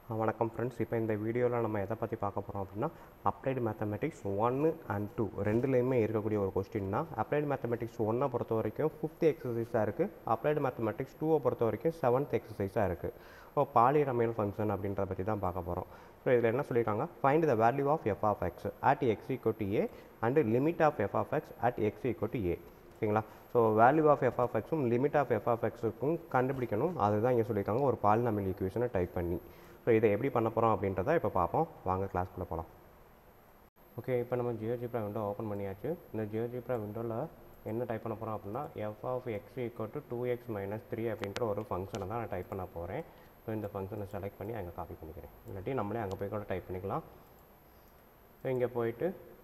வணக்கம் ஃப்ரெண்ட்ஸ் இப்போ இந்த வீடியோவில் நம்ம எதை பற்றி பார்க்க போகிறோம் அப்படின்னா அப்ளைடு மேத்தமெட்டிக்ஸ் ஒன்று அண்ட் டூ ரெண்டுலேயுமே இருக்கக்கூடிய ஒரு கொஸ்டின் தான் அப்ளைடு மேத்தமெட்டிக்ஸ் ஒன்னை பொறுத்த வரைக்கும் ஃபிஃப்த் எக்ஸசைஸாக இருக்குது அப்ளைடு மேத்தமெட்டிக்ஸ் டூவை பொறுத்த வரைக்கும் செவன்த் எக்ஸசைஸாக இருக்குது இப்போ பாலிரமையல் ஃபங்க்ஷன் அப்படின்றத பற்றி தான் பார்க்க போகிறோம் ஸோ இதில் என்ன சொல்லியிருக்காங்க find the value of f of x at x equal to a and limit of f of x at x equal to a ஓகேங்களா so value of f of எக்ஸும் லிமிட் ஆஃப் எஃப் ஆஃப் எக்ஸுக்கும் கண்டுபிடிக்கணும் அதுதான் இங்கே சொல்லியிருக்காங்க ஒரு polynomial ஈக்குவேஷனை type பண்ணி ஸோ இதை எப்படி பண்ண போகிறோம் அப்படின்றத இப்போ பார்ப்போம் வாங்க கிளாஸ்க்குள்ளே போகலாம் ஓகே இப்போ நம்ம ஜியோஜிப்ரா விண்டோ ஓப்பன் பண்ணியாச்சு இந்த ஜியோஜிப்ரா விண்டோவில் என்ன டைப் பண்ண போகிறோம் அப்படின்னா f of x equal to two x minus three அப்படின்ற ஒரு ஃபங்க்ஷனை தான் நான் டைப் பண்ண போகிறேன் ஸோ இந்த ஃபங்க்ஷனை செலக்ட் பண்ணி அங்கே காப்பி பண்ணிக்கிறேன் இல்லாட்டி நம்மளே அங்கே போய் கூட டைப் பண்ணிக்கலாம் ஸோ இங்கே போயிட்டு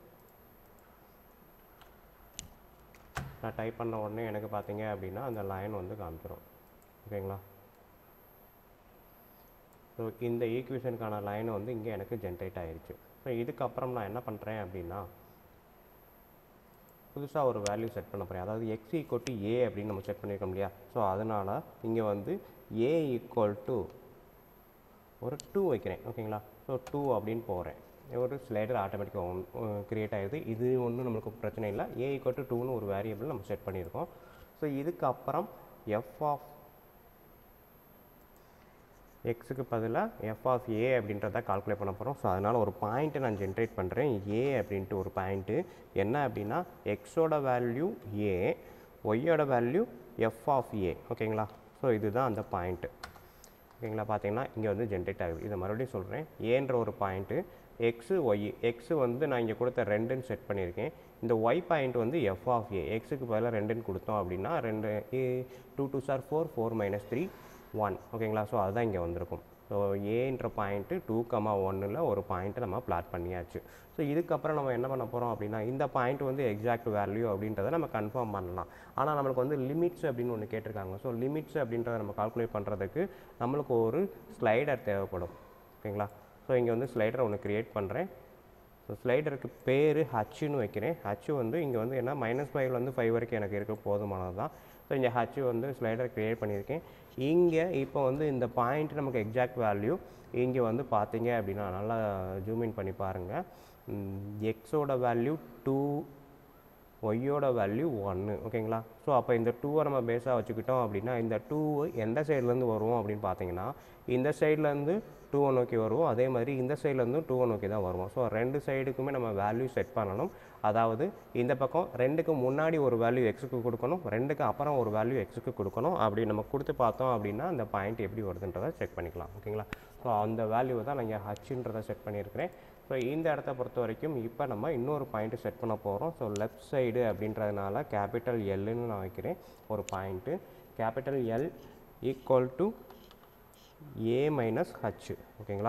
நான் டைப் பண்ண உடனே எனக்கு பார்த்தீங்க அப்படின்னா அந்த லைன் வந்து காமிச்சிடும் ஓகேங்களா ஸோ இந்த ஈக்குவேஷனுக்கான லைன் வந்து இங்கே எனக்கு ஜென்ரேட் ஆயிடுச்சு ஸோ இதுக்கப்புறம் நான் என்ன பண்ணுறேன் அப்படின்னா புதுசாக ஒரு வேல்யூ செட் பண்ண போகிறேன் அதாவது எக்ஸ் ஈக்குவல் டு ஏ அப்படின்னு நம்ம செட் பண்ணியிருக்கோம் இல்லையா ஸோ அதனால் இங்கே வந்து ஏ ஈக்குவல் டு ஒரு டூ வைக்கிறேன் ஓகேங்களா ஸோ டூ அப்படின்னு போகிறேன் ஒரு ஸ்லைடர் ஆட்டோமேட்டிக்காக க்ரியேட் ஆகிடுது இது ஒன்றும் நம்மளுக்கு பிரச்சனை இல்லை ஏ ஈக்குவல் டு டூன்னு ஒரு வேரியபிள் நம்ம செட் பண்ணியிருக்கோம் ஸோ இதுக்கப்புறம் எஃப் ஆஃப் எக்ஸுக்கு பதிலாக எஃப் ஆஃப் ஏ அப்படின்றத கால்குலேட் பண்ண போகிறோம் ஸோ அதனால் ஒரு பாயிண்ட்டை நான் ஜென்ரேட் பண்ணுறேன் ஏ அப்படின்ட்டு ஒரு பாயிண்ட்டு என்ன அப்படின்னா எக்ஸோட வேல்யூ ஏ ஒய்யோட வேல்யூ எஃப் ஆஃப் ஏ ஓகேங்களா ஸோ இதுதான் அந்த பாயிண்ட்டு ஓகேங்களா பார்த்தீங்கன்னா இங்கே வந்து ஜென்ரேட் ஆகுது இதை மறுபடியும் சொல்கிறேன் ஏன்ற ஒரு பாயிண்ட்டு எக்ஸு ஒய் எக்ஸு வந்து நான் இங்கே கொடுத்த ரெண்டுன்னு செட் பண்ணியிருக்கேன் இந்த ஒய் பாயிண்ட் வந்து எஃப் ஆஃப் ஏ எக்ஸுக்கு பதிலாக ரெண்டுன்னு கொடுத்தோம் அப்படின்னா ரெண்டு a two two sir four four minus three one ஓகேங்களா ஸோ அதுதான் இங்கே வந்திருக்கும் ஸோ ஏன்ற பாயிண்ட்டு டூ கமா ஒன்னில் ஒரு பாயிண்ட்டை நம்ம பிளாட் பண்ணியாச்சு ஸோ இதுக்கப்புறம் நம்ம என்ன பண்ண போகிறோம் அப்படின்னா இந்த பாயிண்ட் வந்து எக்ஸாக்ட் வேல்யூ அப்படின்றத நம்ம கன்ஃபார்ம் பண்ணலாம் ஆனால் நம்மளுக்கு வந்து லிமிட்ஸ் அப்படின்னு ஒன்று கேட்டிருக்காங்க ஸோ லிமிட்ஸ் அப்படின்றத நம்ம கால்குலேட் பண்ணுறதுக்கு நம்மளுக்கு ஒரு ஸ்லைடர் தேவைப்படும் ஓகேங்களா ஸோ இங்கே வந்து ஸ்லைடரை ஒன்று க்ரியேட் பண்ணுறேன் ஸோ ஸ்லைடருக்கு பேர் ஹச்சுன்னு வைக்கிறேன் ஹச்சு வந்து இங்கே வந்து என்ன மைனஸ் ஃபைவ்ல வந்து ஃபைவ் வரைக்கும் எனக்கு இருக்க போதுமானது தான் ஸோ இங்கே ஹச்சு வந்து ஸ்லைடர் க்ரியேட் பண்ணியிருக்கேன் இங்கே இப்போ வந்து இந்த பாயிண்ட் நமக்கு எக்ஸாக்ட் வேல்யூ இங்கே வந்து பார்த்தீங்க அப்படின்னா நல்லா ஜூமின் பண்ணி பாருங்கள் எக்ஸோட வேல்யூ டூ ஒய்யோட வேல்யூ ஒன்று ஓகேங்களா ஸோ அப்போ இந்த டூவை நம்ம பேஸாக வச்சுக்கிட்டோம் அப்படின்னா இந்த டூ எந்த சைட்லேருந்து வரும் அப்படின்னு பார்த்தீங்கன்னா இந்த சைட்லேருந்து டூவை நோக்கி வருவோம் அதே மாதிரி இந்த சைட்லேருந்து டூவை நோக்கி தான் வருவோம் ஸோ ரெண்டு சைடுக்குமே நம்ம வேல்யூ செட் பண்ணணும் அதாவது இந்த பக்கம் ரெண்டுக்கு முன்னாடி ஒரு வேல்யூ எக்ஸுக்கு கொடுக்கணும் ரெண்டுக்கு அப்புறம் ஒரு வேல்யூ எக்ஸுக்கு கொடுக்கணும் அப்படி நம்ம கொடுத்து பார்த்தோம் அப்படின்னா அந்த பாயிண்ட் எப்படி வருதுன்றதை செக் பண்ணிக்கலாம் ஓகேங்களா ஸோ அந்த வேல்யூவை தான் நான் இங்கே ஹச்சுன்றதை செட் பண்ணியிருக்கிறேன் ஸோ இந்த இடத்த பொறுத்த வரைக்கும் இப்போ நம்ம இன்னொரு பாயிண்ட்டு செட் பண்ண போகிறோம் ஸோ லெஃப்ட் சைடு அப்படின்றதுனால கேபிட்டல் எல்லுன்னு நான் வைக்கிறேன் ஒரு point capital L equal to a minus h ஓகேங்களா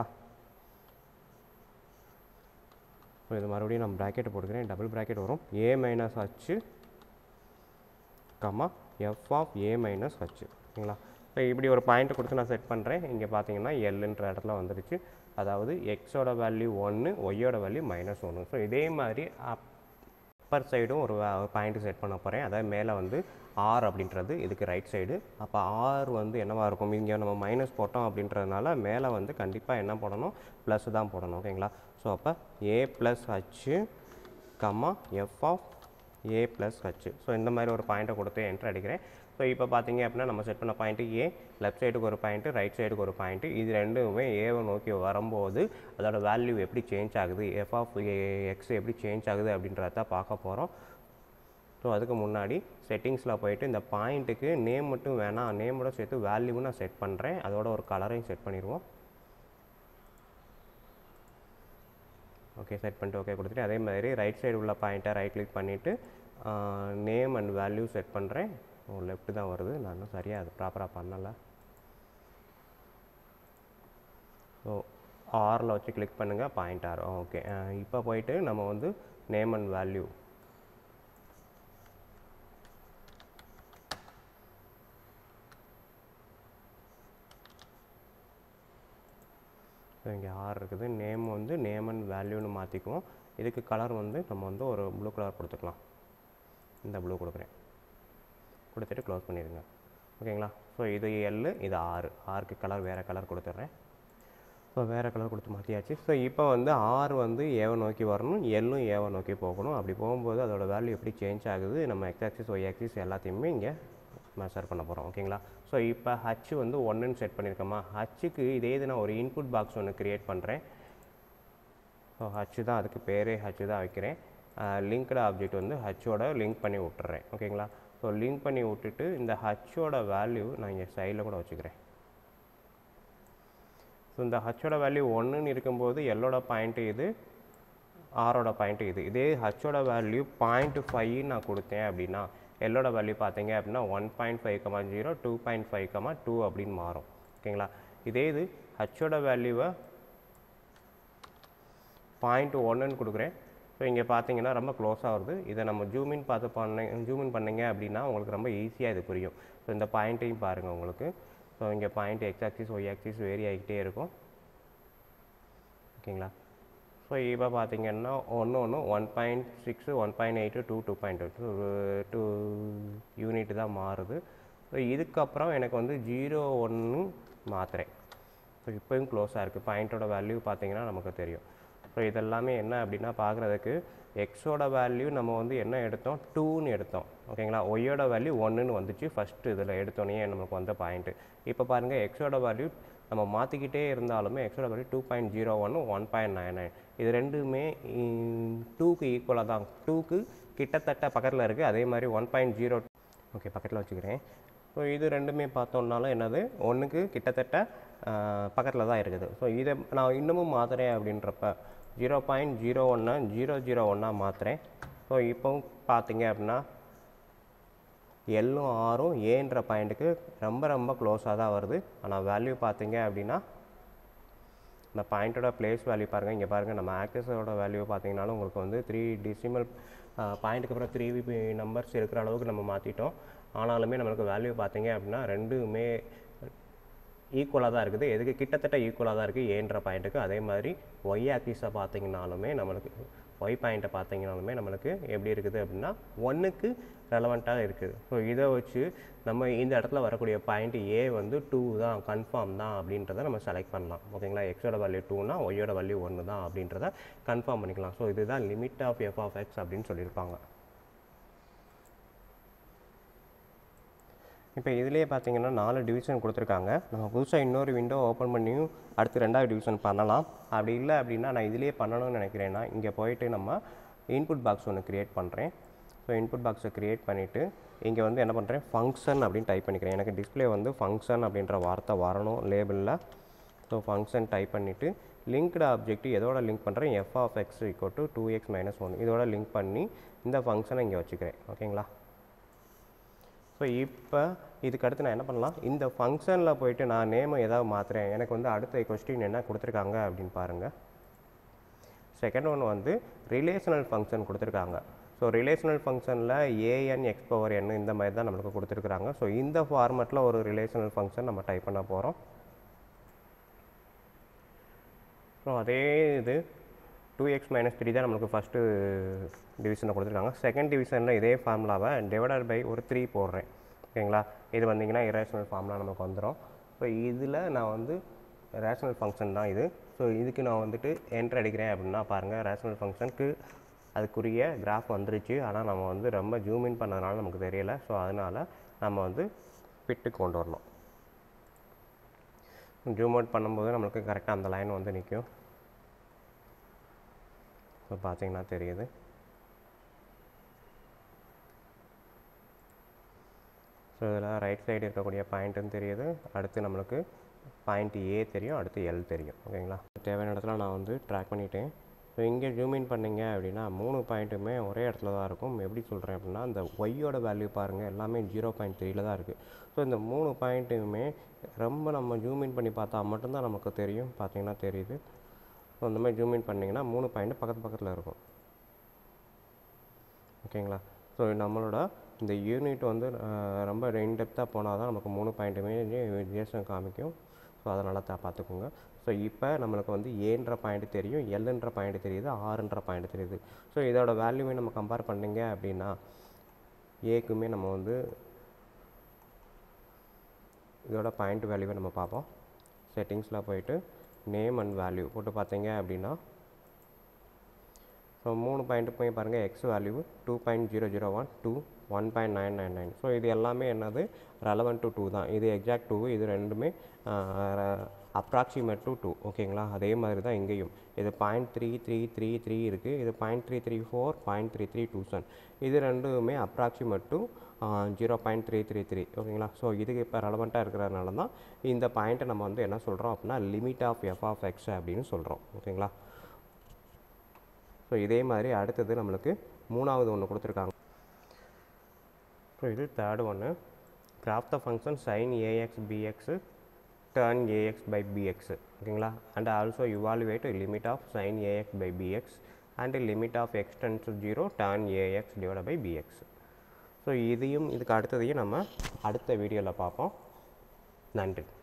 ஸோ இது மறுபடியும் நான் ப்ராக்கெட் போட்டுக்கிறேன் டபுள் ப்ராக்கெட் வரும் a minus h comma f of a minus h ஓகேங்களா ஸோ இப்படி ஒரு பாயிண்ட் கொடுத்து நான் செட் பண்ணுறேன் இங்கே பார்த்தீங்கன்னா எல்லுன்ற இடத்துல வந்துருச்சு அதாவது எக்ஸோட வேல்யூ ஒன்று ஒய்யோட வேல்யூ மைனஸ் ஒன்று ஸோ இதே மாதிரி அப்பர் சைடும் ஒரு பாயிண்ட் செட் பண்ண போகிறேன் அதாவது மேலே வந்து ஆர் அப்படின்றது இதுக்கு ரைட் சைடு அப்போ ஆர் வந்து என்னவாக இருக்கும் இங்கே நம்ம மைனஸ் போட்டோம் அப்படின்றதுனால மேலே வந்து கண்டிப்பாக என்ன போடணும் ப்ளஸ் தான் போடணும் ஓகேங்களா ஸோ அப்போ a plus h comma f of a plus h so இந்த மாதிரி ஒரு பாயிண்ட்டை கொடுத்து என்ட்ரு அடிக்கிறேன் ஸோ இப்போ பார்த்தீங்க அப்படின்னா நம்ம செட் பண்ண பாயிண்ட்டு ஏ லெஃப்ட் சைடுக்கு ஒரு பாயிண்ட்டு ரைட் சைடுக்கு ஒரு பாயிண்ட்டு இது ரெண்டுமே ஏவை நோக்கி வரும்போது அதோட வேல்யூ எப்படி சேஞ்ச் ஆகுது எஃப் ஆஃப் எக்ஸ் எப்படி சேஞ்ச் ஆகுது அப்படின்றத பார்க்க போகிறோம் ஸோ அதுக்கு முன்னாடி செட்டிங்ஸில் போயிட்டு இந்த பாயிண்ட்டுக்கு நேம் மட்டும் வேணாம் நேமோட சேர்த்து வேல்யூவும் நான் செட் பண்ணுறேன் அதோட ஒரு கலரையும் செட் பண்ணிடுவோம் ஓகே செட் பண்ணிட்டு ஓகே கொடுத்துட்டு அதே மாதிரி ரைட் சைடு உள்ள பாயிண்ட்டை ரைட் கிளிக் பண்ணிவிட்டு நேம் அண்ட் வேல்யூ செட் பண்ணுறேன் ஓ லெஃப்ட் தான் வருது நான் இன்னும் சரியாக அது ப்ராப்பராக பண்ணலை ஸோ ஆரில் வச்சு கிளிக் பண்ணுங்கள் பாயிண்ட் ஆர் ஓகே இப்போ போயிட்டு நம்ம வந்து நேம் அண்ட் வேல்யூ ஸோ இங்கே ஆர் இருக்குது நேம் வந்து நேம் அண்ட் வேல்யூன்னு மாற்றிக்குவோம் இதுக்கு கலர் வந்து நம்ம வந்து ஒரு ப்ளூ கலர் கொடுத்துக்கலாம் இந்த ப்ளூ கொடுக்குறேன் கொடுத்துட்டு க்ளோஸ் பண்ணிடுங்க ஓகேங்களா ஸோ இது எல் இது ஆறு ஆறுக்கு கலர் வேறு கலர் கொடுத்துட்றேன் ஸோ ஸோ வேறு கலர் கொடுத்து மாற்றியாச்சு ஸோ இப்போ வந்து ஆர் வந்து ஏவை நோக்கி வரணும் எல்லும் ஏவை நோக்கி போகணும் அப்படி போகும்போது அதோட வேல்யூ எப்படி சேஞ்ச் ஆகுது நம்ம எக்ஸ் ஆக்சிஸ் ஒய் ஆக்சிஸ் எல்லாத்தையுமே இங்கே மெஷர் பண்ண போகிறோம் ஓகேங்களா ஸோ இப்போ ஹச் வந்து ஒன்றுன்னு செட் பண்ணியிருக்கோமா ஹச்சுக்கு இதே இது நான் ஒரு இன்புட் பாக்ஸ் ஒன்று க்ரியேட் பண்ணுறேன் ஸோ ஹச் தான் அதுக்கு பேரே ஹச் தான் வைக்கிறேன் லிங்க்டு ஆப்ஜெக்ட் வந்து ஹச்சோட லிங்க் பண்ணி விட்டுறேன் ஓகேங்களா ஸோ லிங்க் பண்ணி விட்டுட்டு இந்த ஹச்சோட வேல்யூ நான் இங்கே சைடில் கூட வச்சுக்கிறேன் ஸோ இந்த ஹச்சோட வேல்யூ ஒன்றுன்னு இருக்கும்போது எல்லோட பாயிண்ட்டு இது ஆரோட பாயிண்ட்டு இது இதே ஹச்சோட வேல்யூ பாயிண்ட் ஃபைவ் நான் கொடுத்தேன் அப்படின்னா எல்லோட வேல்யூ பார்த்தீங்க அப்படின்னா one point five comma zero two point five comma two அப்படின்னு மாறும் ஓகேங்களா இதே இது ஹச்சோட வேல்யூவை பாயிண்ட் ஒன்றுன்னு கொடுக்குறேன் ஸோ இங்கே பார்த்தீங்கன்னா ரொம்ப க்ளோஸாக வருது இதை நம்ம ஜூமின் பார்த்து பண்ண ஜூமின் பண்ணீங்க அப்படின்னா உங்களுக்கு ரொம்ப ஈஸியாக இது புரியும் ஸோ இந்த பாயிண்ட்டையும் பாருங்கள் உங்களுக்கு ஸோ இங்கே point x axis y axis vary ஆகிக்கிட்டே இருக்கும் ஓகேங்களா ஸோ இப்போ பார்த்தீங்கன்னா ஒன்று ஒன்று one point six one point eight two two point two two unit தான் மாறுது ஸோ இதுக்கப்புறம் எனக்கு வந்து ஜீரோ ஒன்று மாற்றுறேன் ஸோ இப்போயும் க்ளோஸாக இருக்குது பாயிண்ட்டோட வேல்யூ பார்த்தீங்கன்னா நமக்கு தெரியும் ஸோ இதெல்லாமே என்ன அப்படின்னா பார்க்குறதுக்கு எக்ஸோட வேல்யூ நம்ம வந்து என்ன எடுத்தோம் டூன்னு எடுத்தோம் ஓகேங்களா ஒய்யோட வேல்யூ ஒன்றுன்னு வந்துச்சு ஃபஸ்ட்டு இதில் எடுத்தோன்னே நமக்கு வந்த பாயிண்ட்டு இப்போ பாருங்கள் எக்ஸோட வேல்யூ நம்ம மாற்றிக்கிட்டே இருந்தாலுமே எக்ஸோட வேல்யூ டூ பாயிண்ட் ஜீரோ ஒன்று ஒன் பாயிண்ட் நைன் நைன் இது ரெண்டுமே டூக்கு ஈக்குவலாக தான் டூக்கு கிட்டத்தட்ட பக்கத்தில் இருக்குது அதே மாதிரி ஒன் பாயிண்ட் ஜீரோ ஓகே பக்கத்தில் வச்சுக்கிறேன் ஸோ இது ரெண்டுமே பார்த்தோம்னாலும் என்னது ஒன்றுக்கு கிட்டத்தட்ட பக்கத்தில் தான் இருக்குது ஸோ இதை நான் இன்னமும் மாற்றுறேன் அப்படின்றப்ப ஜீரோ பாயிண்ட் ஜீரோ ஒன்று ஜீரோ ஜீரோ ஒன்றா மாற்றுறேன் ஸோ இப்போவும் பார்த்தீங்க அப்படின்னா எல்லும் ஆரும் ஏன்ற பாயிண்ட்டுக்கு ரொம்ப ரொம்ப க்ளோஸாக தான் வருது ஆனால் வேல்யூ பார்த்தீங்க அப்படின்னா இந்த பாயிண்ட்டோட பிளேஸ் வேல்யூ பாருங்கள் இங்கே பாருங்கள் நம்ம ஆக்சஸோட வேல்யூ பார்த்தீங்கனாலும் உங்களுக்கு வந்து த்ரீ டிசிமல் பாயிண்ட்டுக்கு அப்புறம் த்ரீ நம்பர்ஸ் இருக்கிற அளவுக்கு நம்ம மாற்றிட்டோம் ஆனாலுமே நம்மளுக்கு வேல்யூ பார்த்தீங்க அப்படின்னா ரெண்டுமே ஈக்குவலாக தான் இருக்குது எதுக்கு கிட்டத்தட்ட ஈக்குவலாக தான் இருக்குது ஏன்ற பாயிண்ட்டுக்கு அதே மாதிரி ஒய் ஆக்சிஸை பார்த்தீங்கனாலுமே நம்மளுக்கு ஒய் பாயிண்ட்டை பார்த்தீங்கனாலுமே நம்மளுக்கு எப்படி இருக்குது அப்படின்னா ஒன்றுக்கு ரெலவெண்ட்டாக இருக்குது ஸோ இதை வச்சு நம்ம இந்த இடத்துல வரக்கூடிய பாயிண்ட் ஏ வந்து டூ தான் கன்ஃபார்ம் தான் அப்படின்றத நம்ம செலக்ட் பண்ணலாம் ஓகேங்களா எக்ஸோட வேல்யூ டூனா ஒய்யோட வேல்யூ ஒன்று தான் அப்படின்றத கன்ஃபார்ம் பண்ணிக்கலாம் ஸோ இதுதான் limit of f of x அப்படின்னு சொல்லியிருப்பாங்க இப்போ இதுலேயே பார்த்தீங்கன்னா நாலு டிவிஷன் கொடுத்துருக்காங்க நம்ம புதுசாக இன்னொரு விண்டோ ஓப்பன் பண்ணியும் அடுத்து ரெண்டாவது டிவிஷன் பண்ணலாம் அப்படி இல்லை அப்படின்னா நான் இதிலேயே பண்ணணும்னு நினைக்கிறேன்னா இங்கே போயிட்டு நம்ம இன்புட் பாக்ஸ் ஒன்று க்ரியேட் பண்ணுறேன் ஸோ இன்புட் பாக்ஸை க்ரியேட் பண்ணிவிட்டு இங்கே வந்து என்ன பண்ணுறேன் ஃபங்க்ஷன் அப்படின்னு டைப் பண்ணிக்கிறேன் எனக்கு டிஸ்பிளே வந்து ஃபங்க்ஷன் அப்படின்ற வார்த்தை வரணும் லேபிளில் ஸோ ஃபங்க்ஷன் டைப் பண்ணிவிட்டு லிங்க்டு ஆப்ஜெக்ட் எதோட லிங்க் பண்ணுறேன் f of x equal to two x minus one இதோட லிங்க் பண்ணி இந்த ஃபங்க்ஷனை இங்கே வச்சுக்கிறேன் ஓகேங்களா ஸோ இப்போ இதுக்கு அடுத்து நான் என்ன பண்ணலாம் இந்த ஃபங்க்ஷனில் போயிட்டு நான் நேமை ஏதாவது மாற்றுறேன் எனக்கு வந்து அடுத்த கொஸ்டின் என்ன கொடுத்துருக்காங்க அப்படின்னு பாருங்கள் செகண்ட் ஒன் வந்து ரிலேஷனல் ஃபங்க்ஷன் கொடுத்துருக்காங்க ஸோ ரிலேஷனல் ஃபங்க்ஷனில் ஏஎன் எக்ஸ் பவர் என் இந்த மாதிரி தான் நம்மளுக்கு கொடுத்துருக்குறாங்க ஸோ இந்த ஃபார்மெட்டில் ஒரு ரிலேஷனல் ஃபங்க்ஷன் நம்ம டைப் பண்ண போகிறோம் ஸோ அதே இது டூ எக்ஸ் மைனஸ் த்ரீ தான் நம்மளுக்கு ஃபஸ்ட்டு டிவிஷனில் கொடுத்துருக்காங்க செகண்ட் டிவிஷனில் இதே ஃபார்முலாவை டிவைடட் பை ஒரு த்ரீ போடுறேன் ஓகேங்களா இது வந்தீங்கன்னா இரேஷனல் ஃபார்முலா நமக்கு வந்துடும் ஸோ இதில் நான் வந்து ரேஷனல் ஃபங்க்ஷன் தான் இது ஸோ இதுக்கு நான் வந்துட்டு என்ட்ரு அடிக்கிறேன் அப்படின்னா பாருங்கள் ரேஷனல் ஃபங்க்ஷனுக்கு அதுக்குரிய கிராஃப் வந்துருச்சு ஆனால் நம்ம வந்து ரொம்ப ஜூம் இன் பண்ணதுனால நமக்கு தெரியலை ஸோ அதனால் நம்ம வந்து பிட்டுக்கு கொண்டு வரணும் ஜூம் அவுட் பண்ணும்போது நம்மளுக்கு கரெக்டாக அந்த லைன் வந்து நிற்கும் ஸோ பார்த்தீங்கன்னா தெரியுது ஸோ இதில் ரைட் சைடு இருக்கக்கூடிய பாயிண்ட்டும் தெரியுது அடுத்து நம்மளுக்கு பாயிண்ட் ஏ தெரியும் அடுத்து எல் தெரியும் ஓகேங்களா தேவையான இடத்துல நான் வந்து ட்ராக் பண்ணிட்டேன் ஸோ இங்கே ஜூம் இன் பண்ணிங்க அப்படின்னா மூணு பாயிண்ட்டுமே ஒரே இடத்துல தான் இருக்கும் எப்படி சொல்கிறேன் அப்படின்னா இந்த ஒய்யோட வேல்யூ பாருங்கள் எல்லாமே ஜீரோ பாயிண்ட் த்ரீல தான் இருக்குது ஸோ இந்த மூணு பாயிண்ட்டுமே ரொம்ப நம்ம ஜூம் இன் பண்ணி பார்த்தா மட்டும்தான் நமக்கு தெரியும் பார்த்தீங்கன்னா தெரியுது ஸோ இந்த மாதிரி ஜூம் இன் பண்ணிங்கன்னா மூணு பாயிண்ட் பக்கத்து பக்கத்தில் இருக்கும் ஓகேங்களா ஸோ நம்மளோட இந்த யூனிட் வந்து அஹ், ரொம்ப இன்டெப்த்தாக போனால் தான் நமக்கு மூணு பாயிண்ட்டுமே வித்தியாசம் காமிக்கும் ஸோ அதனால் தான் பார்த்துக்கோங்க ஸோ இப்போ நம்மளுக்கு வந்து ஏன்ற பாயிண்ட் தெரியும் எல்லுன்ற பாயிண்ட் தெரியுது ஆறுன்ற பாயிண்ட் தெரியுது ஸோ இதோட வேல்யூவை நம்ம கம்பேர் பண்ணீங்க அப்படின்னா ஏக்குமே நம்ம வந்து இதோட பாயிண்ட் வேல்யூவை நம்ம பார்ப்போம் செட்டிங்ஸில் போயிட்டு நேம் அண்ட் வேல்யூ போட்டு பார்த்தீங்க அப்படின்னா ஸோ மூணு பாயிண்ட் போய் பாருங்கள் x value two point zero zero one two one point nine nine nine so இது எல்லாமே என்னது ரெலவெண்ட் டு டூ தான் இது எக்ஸாக்ட் டூ இது ரெண்டுமே அப்ராக்சிமேட் டு டூ ஓகேங்களா அதே மாதிரி தான் இங்கேயும் இது point three three three three இருக்குது இது point three three four point three three two seven இது ரெண்டுமே approximate to zero point three three three ஓகேங்களா ஸோ இதுக்கு இப்போ ரெலவெண்ட்டாக இருக்கிறதுனால தான் இந்த பாயிண்ட்டை நம்ம வந்து என்ன சொல்கிறோம் அப்படின்னா limit of f of x அப்படின்னு சொல்கிறோம் ஓகேங்களா ஸோ இதே மாதிரி அடுத்தது நம்மளுக்கு மூணாவது ஒன்று கொடுத்துருக்காங்க ஸோ இது தேர்டு ஒன்று graph the function sine a x b x turn a x by b x ஓகேங்களா and also evaluate limit of sine a x by b x and limit of x tends zero turn a x divide by b x so இதையும் இதுக்கு அடுத்ததையும் நம்ம அடுத்த வீடியோவில் பார்ப்போம் நன்றி